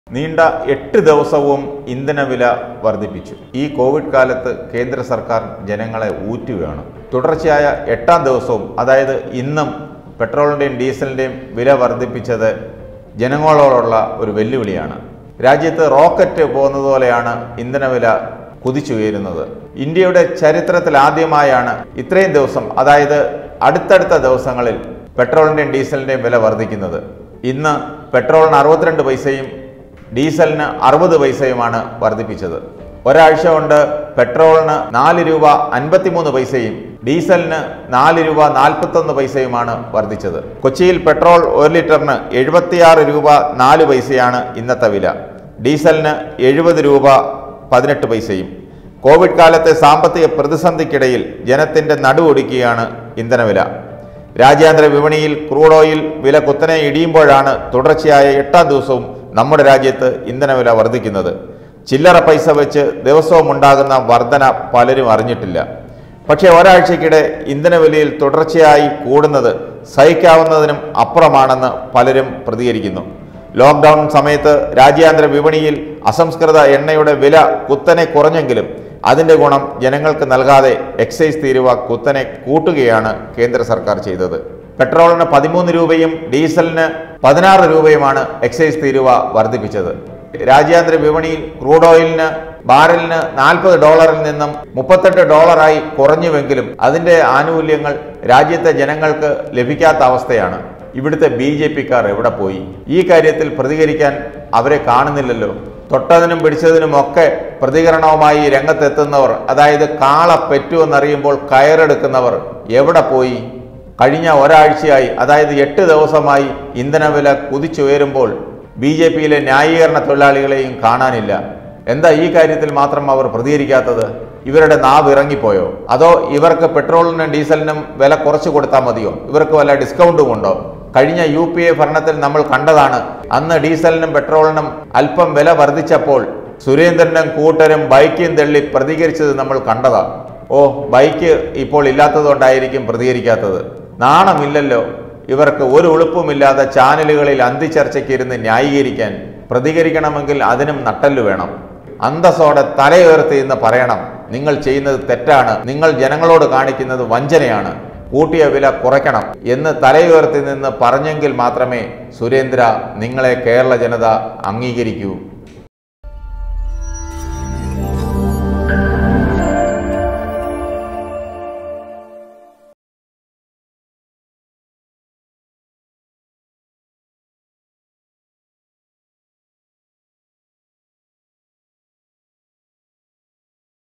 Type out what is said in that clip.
നീണ്ട എട്ട് ദിവസവും ഇന്ധനവില വർദ്ധിപ്പിച്ചു ഈ കോവിഡ് കാലത്ത് കേന്ദ്ര സർക്കാർ ജനങ്ങളെ ഊറ്റുകയാണ് തുടർച്ചയായ എട്ടാം ദിവസവും അതായത് ഇന്നും പെട്രോളിൻ്റെയും ഡീസലിൻ്റെയും വില വർദ്ധിപ്പിച്ചത് ജനങ്ങളോടുള്ള ഒരു വെല്ലുവിളിയാണ് രാജ്യത്ത് റോക്കറ്റ് പോകുന്നത് പോലെയാണ് ഇന്ധനവില കുതിച്ചുയരുന്നത് ഇന്ത്യയുടെ ചരിത്രത്തിൽ ആദ്യമായാണ് ഇത്രയും ദിവസം അതായത് അടുത്തടുത്ത ദിവസങ്ങളിൽ പെട്രോളിൻ്റെയും ഡീസലിൻ്റെയും വില വർദ്ധിക്കുന്നത് ഇന്ന് പെട്രോളിന് അറുപത്തിരണ്ട് പൈസയും ഡീസലിന് അറുപത് പൈസയുമാണ് വർദ്ധിപ്പിച്ചത് ഒരാഴ്ച കൊണ്ട് പെട്രോളിന് നാല് രൂപ അൻപത്തിമൂന്ന് പൈസയും ഡീസലിന് നാല് രൂപ നാൽപ്പത്തൊന്ന് പൈസയുമാണ് വർദ്ധിച്ചത് കൊച്ചിയിൽ പെട്രോൾ ഒരു ലിറ്ററിന് എഴുപത്തിയാറ് രൂപ നാല് പൈസയാണ് ഇന്നത്തെ വില ഡീസലിന് എഴുപത് രൂപ പതിനെട്ട് പൈസയും കോവിഡ് കാലത്തെ സാമ്പത്തിക പ്രതിസന്ധിക്കിടയിൽ ജനത്തിന്റെ നടുവൊടുക്കിയാണ് ഇന്ധനവില രാജ്യാന്തര വിപണിയിൽ ക്രൂഡ് ഓയിൽ വില കുത്തനെ ഇടിയുമ്പോഴാണ് തുടർച്ചയായ എട്ടാം ദിവസവും നമ്മുടെ രാജ്യത്ത് ഇന്ധനവില വർദ്ധിക്കുന്നത് ചില്ലറ പൈസ വെച്ച് ദിവസവും ഉണ്ടാകുന്ന വർധന പലരും അറിഞ്ഞിട്ടില്ല പക്ഷേ ഒരാഴ്ചക്കിടെ ഇന്ധനവിലയിൽ തുടർച്ചയായി കൂടുന്നത് സഹിക്കാവുന്നതിനും അപ്പുറമാണെന്ന് പലരും പ്രതികരിക്കുന്നു ലോക്ക്ഡൗൺ സമയത്ത് രാജ്യാന്തര വിപണിയിൽ അസംസ്കൃത എണ്ണയുടെ വില കുത്തനെ കുറഞ്ഞെങ്കിലും അതിന്റെ ഗുണം ജനങ്ങൾക്ക് നൽകാതെ എക്സൈസ് തീരുവ കുത്തനെ കൂട്ടുകയാണ് കേന്ദ്ര സർക്കാർ ചെയ്തത് പെട്രോളിന് പതിമൂന്ന് രൂപയും ഡീസലിന് പതിനാറ് രൂപയുമാണ് എക്സൈസ് തീരുവ വർദ്ധിപ്പിച്ചത് രാജ്യാന്തര വിപണിയിൽ ക്രൂഡ് ഓയിലിന് ബാരലിന് നാൽപ്പത് ഡോളറിൽ നിന്നും മുപ്പത്തെട്ട് ഡോളറായി കുറഞ്ഞുവെങ്കിലും അതിന്റെ ആനുകൂല്യങ്ങൾ രാജ്യത്തെ ജനങ്ങൾക്ക് ലഭിക്കാത്ത അവസ്ഥയാണ് ഇവിടുത്തെ ബി ജെ പിക്കാർ എവിടെ പോയി ഈ കാര്യത്തിൽ പ്രതികരിക്കാൻ അവരെ കാണുന്നില്ലല്ലോ തൊട്ടതിനും പിടിച്ചതിനും ഒക്കെ പ്രതികരണവുമായി രംഗത്തെത്തുന്നവർ അതായത് കാള പെറ്റുവെന്നറിയുമ്പോൾ കയറെടുക്കുന്നവർ എവിടെ പോയി കഴിഞ്ഞ ഒരാഴ്ചയായി അതായത് എട്ട് ദിവസമായി ഇന്ധനവില കുതിച്ചുയരുമ്പോൾ ബി ജെ പിയിലെ ന്യായീകരണ തൊഴിലാളികളെയും കാണാനില്ല എന്താ ഈ കാര്യത്തിൽ മാത്രം അവർ പ്രതികരിക്കാത്തത് ഇവരുടെ നാവ് ഇറങ്ങിപ്പോയോ അതോ ഇവർക്ക് പെട്രോളിനും ഡീസലിനും വില കുറച്ച് കൊടുത്താൽ മതിയോ ഇവർക്ക് വല്ല ഡിസ്കൗണ്ടും ഉണ്ടോ കഴിഞ്ഞ യു പി എ ഭരണത്തിൽ നമ്മൾ കണ്ടതാണ് അന്ന് ഡീസലിനും പെട്രോളിനും അല്പം വില വർദ്ധിച്ചപ്പോൾ സുരേന്ദ്രനും കൂട്ടരും ബൈക്കും തള്ളി പ്രതികരിച്ചത് നമ്മൾ കണ്ടതാ ഓ ബൈക്ക് ഇപ്പോൾ ഇല്ലാത്തതുകൊണ്ടായിരിക്കും പ്രതികരിക്കാത്തത് നാണമില്ലല്ലോ ഇവർക്ക് ഒരു ഉളുപ്പുമില്ലാതെ ചാനലുകളിൽ അന്തിച്ചർച്ചയ്ക്ക് ഇരുന്ന് ന്യായീകരിക്കാൻ പ്രതികരിക്കണമെങ്കിൽ അതിനും നട്ടല് വേണം അന്തസ്സോടെ തലയുയർത്തി എന്ന് പറയണം നിങ്ങൾ ചെയ്യുന്നത് തെറ്റാണ് നിങ്ങൾ ജനങ്ങളോട് കാണിക്കുന്നത് വഞ്ചനയാണ് കൂട്ടിയ വില കുറയ്ക്കണം എന്ന് തലയുയർത്തി നിന്ന് പറഞ്ഞെങ്കിൽ മാത്രമേ സുരേന്ദ്ര നിങ്ങളെ കേരള ജനത അംഗീകരിക്കൂ